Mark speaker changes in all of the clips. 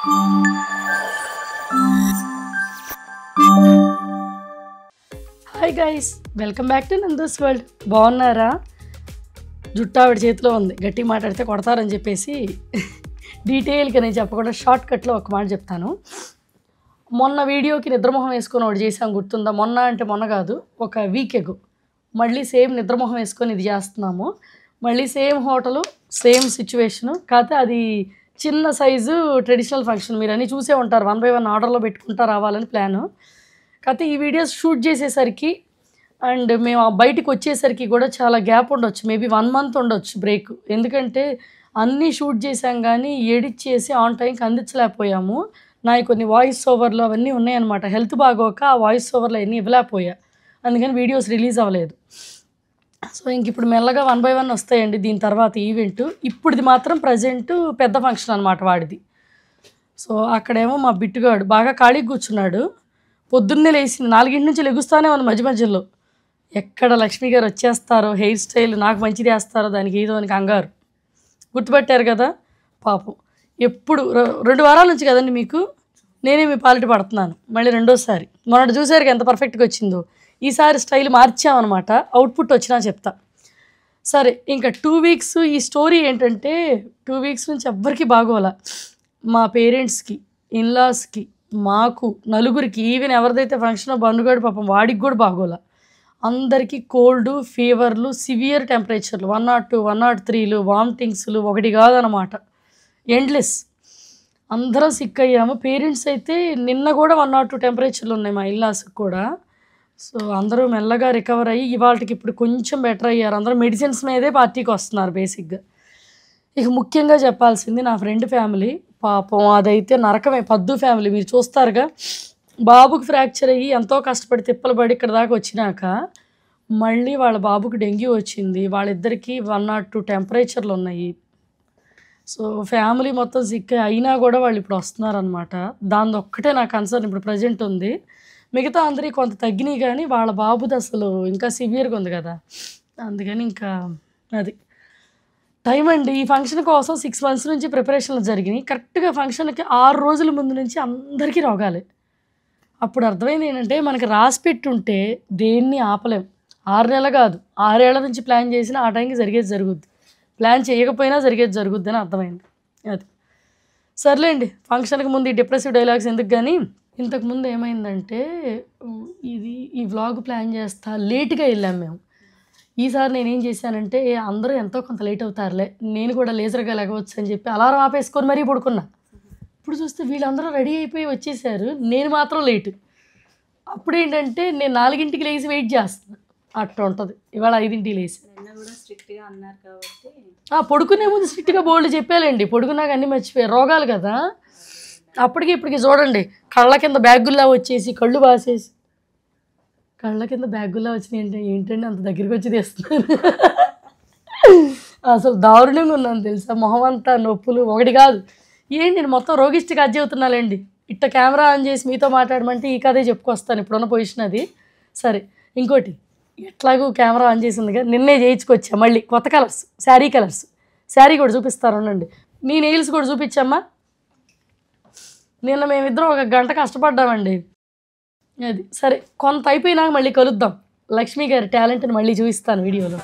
Speaker 1: Hi guys welcome back to Nandu's world బాగున్నారా జుట్టు ఆవిడ చేతిలో ఉంది గట్టిగా మాట్లాడితే కొడతారని చెప్పేసి డీటెయిల్గా నేను చెప్పకుండా షార్ట్ కట్లో ఒక మాట చెప్తాను మొన్న వీడియోకి నిద్రమొహం వేసుకొని ఒకటి చేసాం గుర్తుందా మొన్న అంటే మొన్న కాదు ఒక వీక్ ఎగు మళ్ళీ సేమ్ నిద్రమొహం వేసుకొని ఇది చేస్తున్నాము మళ్ళీ సేమ్ హోటలు సేమ్ సిచ్యువేషను కాకపోతే అది చిన్న సైజు ట్రెడిషనల్ ఫంక్షన్ మీరు అన్నీ చూసే ఉంటారు వన్ బై వన్ ఆర్డర్లో పెట్టుకుంటా రావాలని ప్లాను కాకపోతే ఈ వీడియోస్ షూట్ చేసేసరికి అండ్ మేము ఆ బయటికి వచ్చేసరికి కూడా చాలా గ్యాప్ ఉండొచ్చు మేబీ వన్ మంత్ ఉండొచ్చు బ్రేక్ ఎందుకంటే అన్నీ షూట్ చేసాం కానీ ఎడిట్ చేసి ఆన్ టైంకి అందించలేకపోయాము నాయి కొన్ని వాయిస్ ఓవర్లు అవన్నీ ఉన్నాయన్నమాట హెల్త్ బాగోక ఆ వాయిస్ ఓవర్లు అన్నీ ఇవ్వలేకపోయా అందుకని వీడియోస్ రిలీజ్ అవ్వలేదు సో ఇంక ఇప్పుడు మెల్లగా వన్ బై వన్ వస్తాయండి దీని తర్వాత ఈవెంట్ ఇప్పుడుది మాత్రం ప్రజెంట్ పెద్ద ఫంక్షన్ అనమాట వాడిది సో అక్కడేమో మా బిట్టుగాడు బాగా ఖాళీగా కూర్చున్నాడు పొద్దున్నే లేచింది నాలుగింటి నుంచి లెగుస్తానే ఉంది మధ్య మధ్యలో ఎక్కడ లక్ష్మి గారు వచ్చేస్తారో హెయిర్ స్టైల్ నాకు మంచిది వేస్తారో దానికి ఏదో అని కంగారు గుర్తుపట్టారు కదా పాపం ఎప్పుడు రె- రెండు వారాల నుంచి కదండి మీకు నేనే మీ పాలిటి పడుతున్నాను మళ్ళీ రెండోసారి మొన్నటి చూసారు ఎంత పర్ఫెక్ట్గా వచ్చిందో ఈసారి స్టైల్ మార్చామన్నమాట అవుట్పుట్ వచ్చినా చెప్తా సరే ఇంకా టూ వీక్స్ ఈ స్టోరీ ఏంటంటే టూ వీక్స్ నుంచి ఎవ్వరికి బాగోలా మా పేరెంట్స్కి ఇన్లాస్కి మాకు నలుగురికి ఈవెన్ ఎవరిదైతే ఫంక్షన్ బండుగాడు పాపం వాడికి కూడా బాగోలా అందరికీ కోల్డ్ ఫీవర్లు సివియర్ టెంపరేచర్లు one not two one not త్రీలు వామిటింగ్స్లు ఒకటి కాదనమాట ఎండ్లెస్ అందరం సిక్ అయ్యాము పేరెంట్స్ అయితే నిన్న కూడా వన్ నాట్ టూ టెంపరేచర్లు ఉన్నాయి మా ఇల్లాస్కి కూడా సో అందరూ మెల్లగా రికవర్ అయ్యి ఇవాళకి ఇప్పుడు కొంచెం బెటర్ అయ్యారు అందరూ మెడిసిన్స్ మీదే పార్టీకి వస్తున్నారు బేసిక్గా ఇక ముఖ్యంగా చెప్పాల్సింది నా ఫ్రెండ్ ఫ్యామిలీ పాపం అదైతే నరకమే పద్దు ఫ్యామిలీ మీరు చూస్తారుగా బాబుకి ఫ్రాక్చర్ అయ్యి ఎంతో కష్టపడి తిప్పలు పడి ఇక్కడ దాకా వచ్చినాక మళ్ళీ వాళ్ళ బాబుకి డెంగ్యూ వచ్చింది వాళ్ళిద్దరికీ వన్ నాట్ టూ టెంపరేచర్లు ఉన్నాయి సో ఫ్యామిలీ మొత్తం సిక్ అయినా కూడా వాళ్ళు ఇప్పుడు వస్తున్నారనమాట దాని ఒక్కటే నా కన్సర్న్ ఇప్పుడు ప్రజెంట్ ఉంది మిగతా అందరి కొంత తగ్గినాయి కానీ వాళ్ళ బాబుది అసలు ఇంకా సివియర్గా ఉంది కదా అందుకని ఇంకా అది టైం అండి ఈ ఫంక్షన్ కోసం సిక్స్ మంత్స్ నుంచి ప్రిపరేషన్లు జరిగినాయి కరెక్ట్గా ఫంక్షన్కి ఆరు రోజుల ముందు నుంచి అందరికీ రోగాలే అప్పుడు అర్థమైంది ఏంటంటే మనకి రాసి పెట్టుంటే దేన్ని ఆపలేం ఆరు నెలలు కాదు ఆరేళ్ల నుంచి ప్లాన్ చేసినా ఆ టైంకి జరిగేది జరుగుద్ది ప్లాన్ చేయకపోయినా జరిగేది జరుగుద్ది అని అర్థమైంది అది సర్లేండి ఫంక్షన్కి ముందు ఈ డిప్రెసివ్ డైలాగ్స్ ఎందుకు కానీ ఇంతకుముందు ఏమైందంటే ఉమ్, ఇది ఈ వ్లాగ్ ప్లాన్ చేస్తా లేట్గా వెళ్ళాం మేము ఈసారి నేనేం చేశానంటే "ఏ, అందరూ ఎంతో కొంత లేట్ అవుతారులే నేను కూడా లేజర్గా లేకపోవచ్చు అని చెప్పి అలారం ఆపేసుకొని మరీ పడుకున్నా ఇప్పుడు చూస్తే వీళ్ళందరూ రెడీ అయిపోయి వచ్చేసారు నేను మాత్రం లేటు అప్పుడు ఏంటంటే నేను నాలుగింటికి లేచి వెయిట్ చేస్తాను అట్లా ఉంటుంది ఇవాళ ఐదింటికి లేచి
Speaker 2: నిన్న కూడా స్ట్రిక్ట్ గా అన్నారు కాబట్టి
Speaker 1: ఆ, పడుకునే ముందు స్ట్రిక్ట్గా బోల్డ్ చెప్పాలండి పడుకున్నాక అన్నీ మర్చిపోయారు రోగాలు కదా అప్పటికి ఇప్పటికి చూడండి కళ్ళ కింద బ్యాగుల్లా వచ్చేసి కళ్ళు బాసేసి కళ్ళ కింద బ్యాగుల్లా వచ్చినాయి ఏంటి ఏంటండి అంత దగ్గరికి వచ్చి తీస్తున్నారు అసలు దారుణంగా ఉన్నాను తెలుసా మొహం అంతా నొప్పులు ఒకటి కాదు ఏంటి నేను మొత్తం రోగిష్టి కథ చెబుతున్నాలేండి ఇట్ట కెమెరా ఆన్ చేసి మీతో మాట్లాడమంటే ఈ కథే చెప్పుకొస్తాను ఇప్పుడున్న పొజిషన్ అది సరే ఇంకోటి ఎట్లాగూ కెమెరా ఆన్ చేసిందిగా నిన్నే చేయించుకొచ్చా మళ్ళీ కొత్త కలర్స్ శారీ కలర్స్ శారీ కూడా చూపిస్తాను ఉండండి నీ నెయిల్స్ కూడా చూపించమ్మా నిన్న మేమిద్దరం ఒక గంట కష్టపడ్డామండి అది సరే కొంత అయిపోయినాక మళ్ళీ కలుద్దాం లక్ష్మి గారి టాలెంట్ని మళ్ళీ చూపిస్తాను వీడియోలో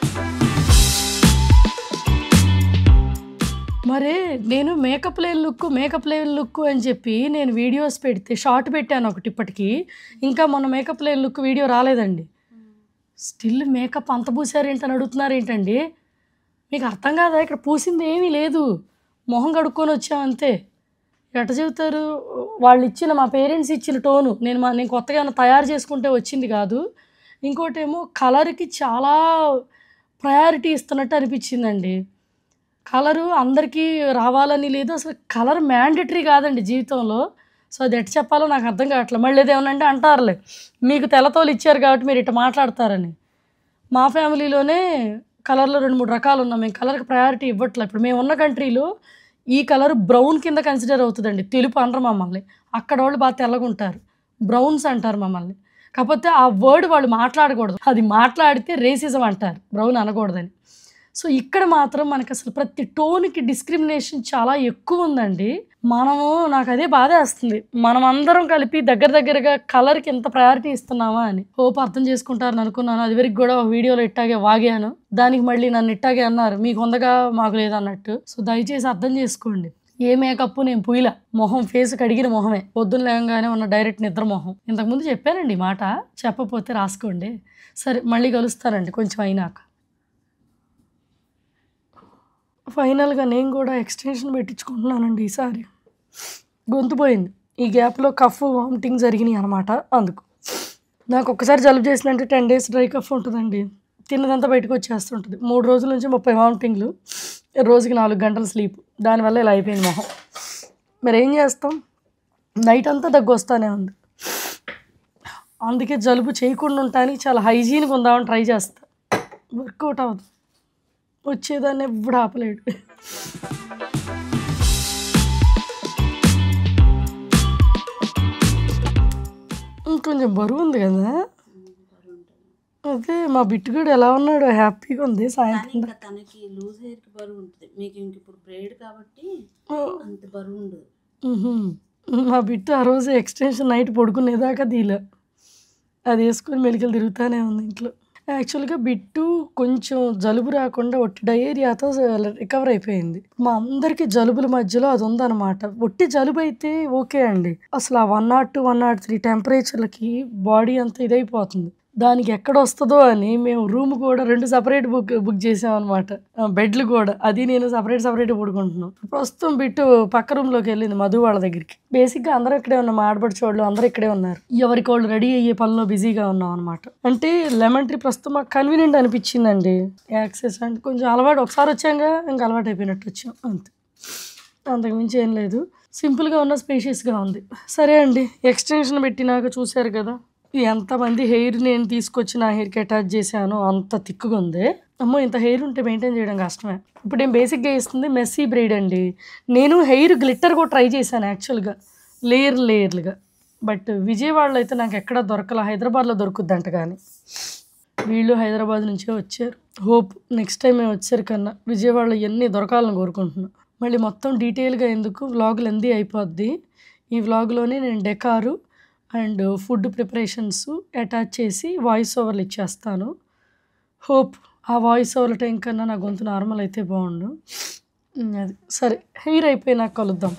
Speaker 1: మరే నేను మేకప్ లేని లుక్ మేకప్ లేని లుక్ అని చెప్పి నేను వీడియోస్ పెడితే షార్ట్ పెట్టాను ఒకటి ఇప్పటికి ఇంకా మొన్న మేకప్ లేని లుక్ వీడియో రాలేదండి స్టిల్ మేకప్ అంత పూసారేంటని అడుగుతున్నారు ఏంటండి మీకు అర్థం కాదా ఇక్కడ పూసింది ఏమీ లేదు మొహం కడుక్కొని వచ్చాం అంతే ఎట్ట చెబుతారు వాళ్ళు ఇచ్చిన మా పేరెంట్స్ ఇచ్చిన టోను నేను మా నేను కొత్తగా ఏమైనా తయారు చేసుకుంటే వచ్చింది కాదు ఇంకోటేమో కలర్కి చాలా ప్రయారిటీ ఇస్తున్నట్టు అనిపించిందండి కలరు అందరికీ రావాలని లేదు అసలు కలర్ మ్యాండటరీ కాదండి జీవితంలో సో అది ఎట్ట చెప్పాలో నాకు అర్థం కావట్లేదు మళ్ళీ ఏదేమనంటే అంటారులే మీకు తెల్లతోలు ఇచ్చారు కాబట్టి మీరు ఇట్లా మాట్లాడతారని మా ఫ్యామిలీలోనే కలర్లో రెండు మూడు రకాలు ఉన్నాం మేము కలర్కి ప్రయారిటీ ఇవ్వట్లేదు ఇప్పుడు మేము ఉన్న కంట్రీలో ఈ కలర్ బ్రౌన్ కింద కన్సిడర్ అవుతుందండి తెలుపు అనరు మమ్మల్ని అక్కడ వాళ్ళు బాగా తెల్లగుంటారు బ్రౌన్స్ అంటారు మమ్మల్ని కాకపోతే ఆ వర్డ్ వాళ్ళు మాట్లాడకూడదు అది మాట్లాడితే రేసిజం అంటారు బ్రౌన్ అనకూడదని సో ఇక్కడ మాత్రం మనకి అసలు ప్రతి టోన్కి డిస్క్రిమినేషన్ చాలా ఎక్కువ ఉందండి మనము నాకు అదే బాధ వేస్తుంది మనం అందరం కలిపి దగ్గర దగ్గరగా కలర్కి ఎంత ప్రయారిటీ ఇస్తున్నామా అని హోప్ అర్థం చేసుకుంటారని అనుకున్నాను అది వరకు కూడా ఒక వీడియోలో ఇట్టాగే వాగాను దానికి మళ్ళీ నన్ను ఇట్టాగే అన్నారు మీకు ఉందగా మాకు లేదన్నట్టు సో దయచేసి అర్థం చేసుకోండి ఏ మేకప్ నేను పుయ్యల మొహం ఫేస్ కడిగిన మొహమే పొద్దున్న లేవగానే ఉన్న డైరెక్ట్ నిద్ర మొహం ఇంతకుముందు చెప్పానండి ఈ మాట చెప్పపోతే రాసుకోండి సరే మళ్ళీ కలుస్తానండి కొంచెం అయినాక ఫైనల్గా నేను కూడా ఎక్స్టెన్షన్ పెట్టించుకుంటున్నానండి ఈసారి గొంతు పోయింది ఈ గ్యాప్లో కఫ్ వామిటింగ్ జరిగినాయి అనమాట అందుకు నాకు ఒక్కసారి జలుబు చేసినంటే టెన్ డేస్ డ్రై కఫ్ ఉంటుందండి తిన్నదంతా బయటకు వచ్చేస్తుంటుంది మూడు రోజుల నుంచి ముప్పై వామిటింగ్లు రోజుకి నాలుగు గంటల స్లీప్ దానివల్ల ఇలా అయిపోయింది మొహం మరి ఏం చేస్తాం నైట్ అంతా దగ్గు వస్తానే ఉంది అందుకే జలుబు చేయకుండా ఉంటానికి చాలా హైజీన్గా ఉందామని ట్రై చేస్తా వర్కౌట్ అవ్వదు వచ్చేదాన్ని ఎప్పుడు ఆపలేడు ఇంకొంచెం బరువు ఉంది కదా అదే మా బిట్టుగాడు ఎలా ఉన్నాడు హ్యాపీగా ఉంది
Speaker 2: కానీ
Speaker 1: సాయంత్రం
Speaker 2: ఇంకా తనకి లూజ్ హెయిర్ కి బరువు ఉంటుంది మీకు ఇంక ఇప్పుడు బ్రేడ్ కాబట్టి అంత బరువు ఉండదు
Speaker 1: మ్హూ. మా బిట్టు ఆ రోజు ఎక్స్టెన్షన్ నైట్ పడుకునేదాకా దీలా అది వేసుకొని మెలికలు తిరుగుతానే ఉంది ఇంట్లో యాక్చువల్గా బిట్టు కొంచెం జలుబు రాకుండా ఒట్టి డయేరియాతో రికవర్ అయిపోయింది మా అందరికి జలుబుల మధ్యలో అది ఉందన్నమాట ఒట్టి జలుబు అయితే ఓకే అండి అసలు ఆ one not two one not three టెంపరేచర్లకి బాడీ అంతా ఇదైపోతుంది దానికి ఎక్కడ వస్తుందో అని మేము రూమ్ కూడా రెండు సపరేట్ బుక్ బుక్ చేసాం అనమాట బెడ్లు కూడా అది నేను సపరేట్ సపరేట్ పడుకుంటున్నాం ప్రస్తుతం బిట్టు పక్క రూమ్లోకి వెళ్ళింది మధు వాళ్ళ దగ్గరికి బేసిక్గా అందరూ ఇక్కడే ఉన్నాం మా ఆడపడిచే వాళ్ళు అందరూ ఇక్కడే ఉన్నారు ఎవరికి వాళ్ళు రెడీ అయ్యే పనిలో బిజీగా ఉన్నాం అనమాట అంటే లెమన్ ట్రీ ప్రస్తుతం మాకు కన్వీనియంట్ అనిపించిందండి యాక్సెస్ అంటే కొంచెం అలవాటు ఒకసారి వచ్చాక ఇంకా అలవాటు అయిపోయినట్టు వచ్చాం అంతే అంతకు మించి ఏం లేదు సింపుల్గా ఉన్న స్పేషియస్గా ఉంది సరే అండి ఎక్స్టెన్షన్ పెట్టినాక చూశారు కదా ఎంతమంది హెయిర్ నేను తీసుకొచ్చి నా హెయిర్కి అటాచ్ చేశాను అంత తిక్కుగా ఉంది అమ్మో ఇంత హెయిర్ ఉంటే మెయింటైన్ చేయడం కష్టమే ఇప్పుడు నేను బేసిక్గా ఇస్తుంది మెస్సీ బ్రైడ్ అండి నేను హెయిర్ గ్లిట్టర్ కూడా ట్రై చేశాను యాక్చువల్గా లేయర్ లేయర్లుగా బట్ విజయవాడలో అయితే నాకు ఎక్కడ దొరకల హైదరాబాద్లో దొరుకుద్దంట కానీ వీళ్ళు హైదరాబాద్ నుంచే వచ్చారు హోప్ నెక్స్ట్ టైం మేము వచ్చారు కన్నా విజయవాడలో ఎన్ని దొరకాలని కోరుకుంటున్నాను మళ్ళీ మొత్తం డీటెయిల్గా ఎందుకు వ్లాగ్ లెందీ అయిపోద్ది ఈ వ్లాగ్లోనే నేను decor and food preparations attach చేసి వాయిస్ ఓవర్లు ఇచ్చేస్తాను హోప్ ఆ వాయిస్ ఓవర్ల టైం కన్నా నా గొంతు నార్మల్ అయితే బాగుండు ఉమ్, అది సరే హెయిర్ అయిపోయినాక కలుద్దాం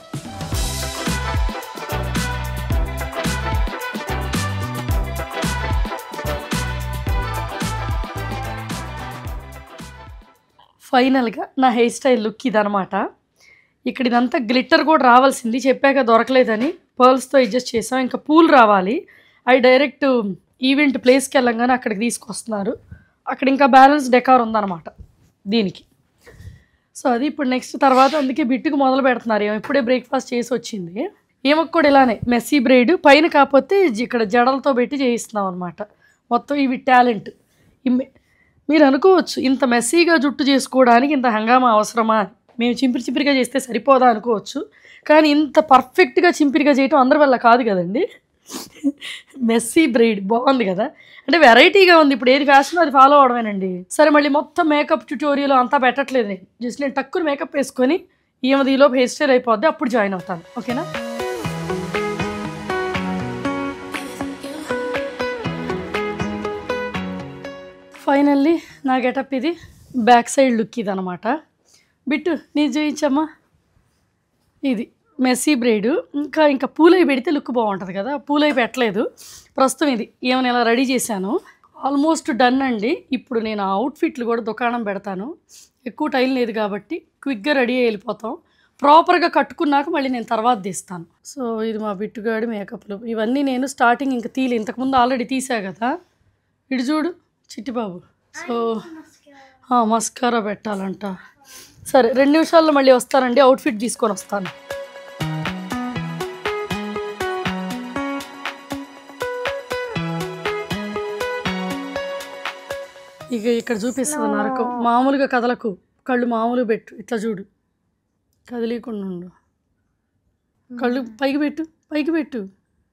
Speaker 1: ఫైనల్గా నా హెయిర్ స్టైల్ లుక్ ఇదనమాట ఇక్కడ ఇదంతా గ్లిట్టర్ కూడా రావాల్సింది చెప్పాక దొరకలేదని పర్ల్స్తో అడ్జస్ట్ చేసాం ఇంకా పూల్ రావాలి అవి డైరెక్ట్ ఈవెంట్ ప్లేస్కి వెళ్ళంగానే అక్కడికి తీసుకొస్తున్నారు అక్కడ ఇంకా బ్యాలెన్స్ డెకార్ ఉందన్నమాట దీనికి సో అది ఇప్పుడు నెక్స్ట్ తర్వాత అందుకే బిట్టుకు మొదలు పెడుతున్నారు ఏమో ఇప్పుడే బ్రేక్ఫాస్ట్ చేసి వచ్చింది ఏమకు కూడా ఇలానే మెస్సీ బ్రైడ్ పైన కాకపోతే జి- ఇక్కడ జడలతో పెట్టి చేయిస్తున్నాం అనమాట మొత్తం ఇవి టాలెంట్ మీరు అనుకోవచ్చు ఇంత మెస్సీగా జుట్టు చేసుకోవడానికి ఇంత హంగామా అవసరమా అని. మేము చింపిరి చింపిరిగా చేస్తే సరిపోదా అనుకోవచ్చు కానీ ఇంత పర్ఫెక్ట్గా చింపిరిగా చేయటం అందరి వల్ల కాదు కదండి మెస్సీ బ్రైడ్ బాగుంది కదా అంటే వెరైటీగా ఉంది ఇప్పుడు ఏది ఫ్యాషన్ అది ఫాలో అవడమేనండి సరే మళ్ళీ మొత్తం మేకప్ ట్యూటోరియల్ అంతా పెట్టట్లేదు నేను జస్ట్ నేను టక్కుని మేకప్ వేసుకొని ఈమెది ఈలోపు హెయిర్ స్టైల్ అయిపోద్ది అప్పుడు జాయిన్ అవుతాను ఓకేనా ఫైనల్లీ నా గెటప్ ఇది బ్యాక్ సైడ్ లుక్ ఇది అనమాట బిట్టు నీ చూయించమ్మా ఇది మెస్సీ బ్రైడ్ ఇంకా ఇంకా పూలై పెడితే లుక్ బాగుంటుంది కదా పూలై పెట్టలేదు ప్రస్తుతం ఇది ఏమైనా ఇలా రెడీ చేశాను ఆల్మోస్ట్ డన్ అండి ఇప్పుడు నేను ఆ అవుట్ఫిట్లు కూడా దుకాణం పెడతాను ఎక్కువ టైం లేదు కాబట్టి క్విక్గా రెడీ అయ్యి వెళ్ళిపోతాం ప్రాపర్గా కట్టుకున్నాక మళ్ళీ నేను తర్వాత తీస్తాను సో ఇది మా బిట్టుగాడి మేకప్లు ఇవన్నీ నేను స్టార్టింగ్ ఇంకా తీయలే ఇంతకుముందు ఆల్రెడీ తీసా కదా ఇటు చూడు చిట్టిబాబు సో మస్కారా పెట్టాలంట సరే రెండు నిమిషాల్లో మళ్ళీ వస్తానండి అవుట్ఫిట్ తీసుకొని వస్తాను ఇక ఇక్కడ చూపిస్తుంది నరకం మామూలుగా కదలకు కళ్ళు మామూలుగా పెట్టు ఇట్లా చూడు కదిలీకుండా ఉండు కళ్ళు పైకి పెట్టు పైకి పెట్టు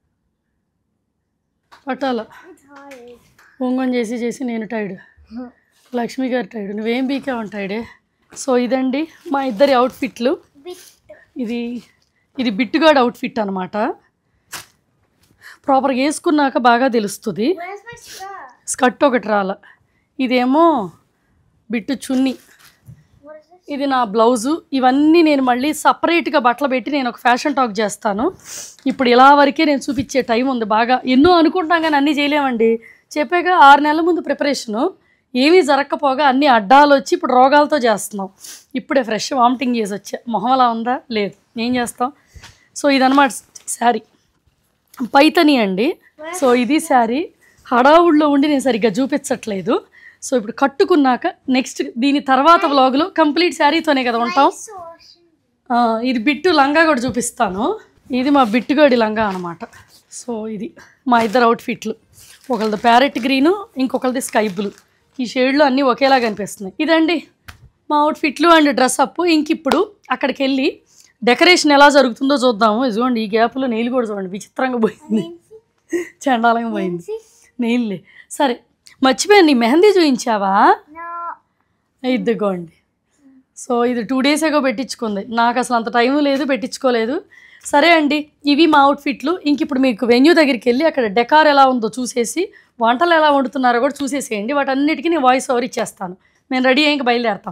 Speaker 1: పట్టాల ఒంగొని చేసి చేసి నేను టైడ్ లక్ష్మి గారు టైడ్ నువ్వేం బీకే ఉంటాయిడే సో ఇదండి మా ఇద్దరి అవుట్ఫిట్లు ఇది ఇది బిట్టుగాడ్ అవుట్ఫిట్ అనమాట ప్రాపర్గా వేసుకున్నాక బాగా తెలుస్తుంది
Speaker 3: Where's my skirt?
Speaker 1: స్కర్ట్ ఒకటి రాల ఇదేమో బిట్టు చున్నీ
Speaker 3: What is this?
Speaker 1: ఇది నా బ్లౌజు ఇవన్నీ నేను మళ్ళీ సపరేట్గా బట్టలు పెట్టి నేను ఒక ఫ్యాషన్ టాక్ చేస్తాను ఇప్పుడు ఇలా వరకే నేను చూపించే టైం ఉంది బాగా ఎన్నో అనుకుంటాం కానీ అన్నీ చేయలేమండి చెప్పాక ఆరు నెలల ముందు ప్రిపరేషను ఏమీ జరగకపోగా అన్ని అడ్డాలు వచ్చి ఇప్పుడు రోగాలతో చేస్తున్నాం ఇప్పుడే ఫ్రెష్ వామిటింగ్ చేసి వచ్చా మొహం అలా ఉందా లేదు ఏం చేస్తాం సో ఇదనమాట శారీ పైతని అండి సో ఇది శారీ హడావుడిలో ఉండి నేను సరిగ్గా చూపించట్లేదు సో ఇప్పుడు కట్టుకున్నాక నెక్స్ట్ దీని తర్వాత వ్లాగులో కంప్లీట్ శారీతోనే కదా ఉంటాం
Speaker 3: So awesome.
Speaker 1: ఆ, ఇది బిట్టు లంగా కూడా చూపిస్తాను ఇది మా బిట్టుగడి లంగా అనమాట సో ఇది మా ఇద్దరు అవుట్ఫిట్లు ఒకళ్ళది ప్యారెట్ గ్రీను ఇంకొకరిది స్కై బ్లూ ఈ షేడ్లు అన్నీ ఒకేలా కనిపిస్తున్నాయి ఇదండి మా అవుట్ఫిట్లు అండ్ డ్రెస్ అప్ ఇంక ఇప్పుడు అక్కడికి వెళ్ళి డెకరేషన్ ఎలా జరుగుతుందో చూద్దాము ఇదిగోండి ఈ గ్యాప్లో నెయిల్ కూడా చూడండి విచిత్రంగా పోయింది చండాలంగా పోయింది నెయిల్లే సరే మర్చిపోయాను నీ మెహందీ చూపించావా
Speaker 3: No.
Speaker 1: ఇదిగోండి సో ఇది టూ డేస్ ఏగో పెట్టించుకుంది నాకు అసలు అంత టైం లేదు పెట్టించుకోలేదు సరే అండి ఇవి మా అవుట్ఫిట్లు ఇంక ఇప్పుడు మీకు వెన్యూ దగ్గరికి వెళ్ళి అక్కడ డెకార్ ఎలా ఉందో చూసేసి వంటలు ఎలా వండుతున్నారో కూడా చూసేసేయండి వాటన్నిటికీ నేను వాయిస్ ఓవర్ ఇచ్చేస్తాను మేము రెడీ అయ్యి ఇంక బయలుదేరతాం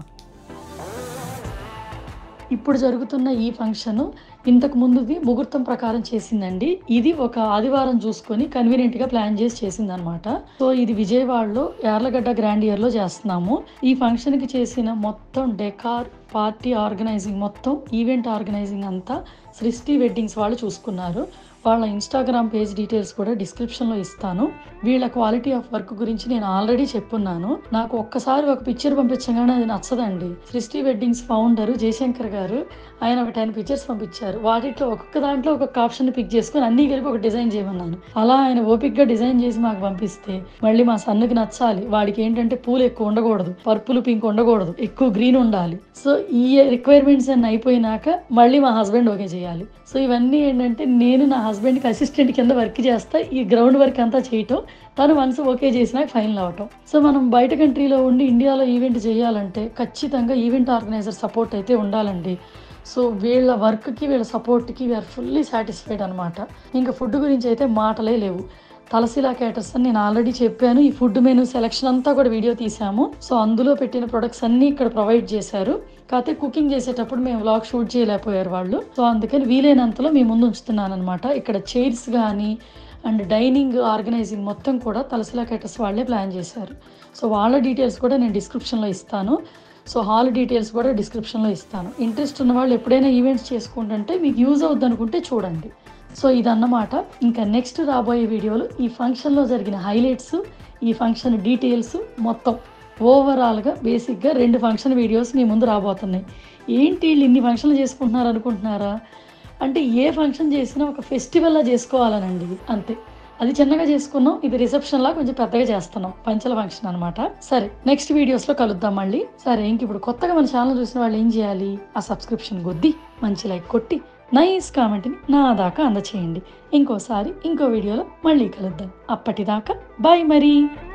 Speaker 1: ఇప్పుడు జరుగుతున్న ఈ ఫంక్షన్ ఇంతకు ముందుది ముహూర్తం ప్రకారం చేసిందండి ఇది ఒక ఆదివారం చూసుకొని కన్వీనియంట్గా ప్లాన్ చేసి చేసిందనమాట సో ఇది విజయవాడలో యార్లగడ్డ గ్రాండ్ ఇయర్లో చేస్తున్నాము ఈ ఫంక్షన్కి చేసిన మొత్తం డెకార్ పార్టీ ఆర్గనైజింగ్ మొత్తం ఈవెంట్ ఆర్గనైజింగ్ అంతా సృష్టి వెడ్డింగ్స్ వాళ్ళు చూసుకున్నారు వాళ్ళ ఇన్స్టాగ్రామ్ పేజ్ డీటెయిల్స్ కూడా డిస్క్రిప్షన్లో ఇస్తాను వీళ్ళ క్వాలిటీ ఆఫ్ వర్క్ గురించి నేను ఆల్రెడీ చెప్పున్నాను నాకు ఒక్కసారి ఒక పిక్చర్ పంపించగానే అది నచ్చదండి సృష్టి వెడ్డింగ్స్ ఫౌండర్ జయశంకర్ గారు ఆయన ఒక టెన్ పిక్చర్స్ పంపించారు వాటిలో ఒక్కొక్క దాంట్లో ఒక్కొక్క ఆప్షన్ పిక్ చేసుకొని అన్ని కలిపి ఒక డిజైన్ చేయమన్నాను అలా ఆయన ఓపిక్గా డిజైన్ చేసి మాకు పంపిస్తే మళ్ళీ మా సన్నుకి నచ్చాలి వాడికి ఏంటంటే పూలు ఎక్కువ ఉండకూడదు పర్పుల్ పింక్ ఉండకూడదు ఎక్కువ గ్రీన్ ఉండాలి సో ఈ రిక్వైర్మెంట్స్ అన్ని అయిపోయినాక మళ్ళీ మా హస్బెండ్ ఓకే చేయాలి సో ఇవన్నీ ఏంటంటే నేను నా హస్బెండ్కి అసిస్టెంట్ కింద వర్క్ చేస్తా ఈ గ్రౌండ్ వర్క్ అంతా చేయటం తను వన్స్ ఓకే చేసినాక ఫైనల్ అవటం సో మనం బయట కంట్రీలో ఉండి ఇండియాలో ఈవెంట్ చేయాలంటే ఖచ్చితంగా ఈవెంట్ ఆర్గనైజర్ సపోర్ట్ అయితే ఉండాలండి సో వీళ్ళ వర్క్కి వీళ్ళ సపోర్ట్కి వీఆర్ ఫుల్లీ సాటిస్ఫైడ్ అనమాట ఇంకా ఫుడ్ గురించి అయితే మాటలే లేవు తలసిలా క్యాటర్స్ అని నేను ఆల్రెడీ చెప్పాను ఈ ఫుడ్ మెనూ సెలెక్షన్ అంతా కూడా వీడియో తీసాము సో అందులో పెట్టిన ప్రొడక్ట్స్ అన్నీ ఇక్కడ ప్రొవైడ్ చేశారు కాకపోతే కుకింగ్ చేసేటప్పుడు మేము వ్లాగ్ షూట్ చేయలేకపోయారు వాళ్ళు సో అందుకని వీలైనంతలో మీ ముందు ఉంచుతున్నాను అనమాట ఇక్కడ చైర్స్ కానీ అండ్ డైనింగ్ ఆర్గనైజింగ్ మొత్తం కూడా తలసిలా క్యాటర్స్ వాళ్ళే ప్లాన్ చేశారు సో వాళ్ళ డీటెయిల్స్ కూడా నేను డిస్క్రిప్షన్లో ఇస్తాను సో హాల్ డీటెయిల్స్ కూడా డిస్క్రిప్షన్లో ఇస్తాను ఇంట్రెస్ట్ ఉన్న వాళ్ళు ఎప్పుడైనా ఈవెంట్స్ చేసుకుంటుంటే మీకు యూజ్ అవుద్ది అనుకుంటే చూడండి సో ఇదన్నమాట ఇంకా నెక్స్ట్ రాబోయే వీడియోలు ఈ ఫంక్షన్లో జరిగిన హైలైట్స్ ఈ ఫంక్షన్ డీటెయిల్స్ మొత్తం ఓవరాల్గా బేసిక్గా రెండు ఫంక్షన్ వీడియోస్ మీ ముందు రాబోతున్నాయి ఏంటి వీళ్ళు ఇన్ని ఫంక్షన్లు చేసుకుంటున్నారు అనుకుంటున్నారా అంటే ఏ ఫంక్షన్ చేసినా ఒక ఫెస్టివల్లా చేసుకోవాలనండి అంతే అది చిన్నగా చేసుకున్నాం ఇది రిసెప్షన్ లా కొంచెం పెద్దగా చేస్తున్నాం పంచల ఫంక్షన్ అనమాట సరే నెక్స్ట్ వీడియోస్ లో కలుద్దాం మళ్ళీ సరే ఇంక ఇప్పుడు కొత్తగా మన ఛానల్ చూసిన వాళ్ళు ఏం చేయాలి ఆ సబ్స్క్రిప్షన్ కొద్ది మంచి లైక్ కొట్టి నైస్ కామెంట్ని నా దాకా అందచేయండి ఇంకోసారి ఇంకో వీడియోలో మళ్ళీ కలుద్దాం అప్పటిదాకా బాయ్ మరి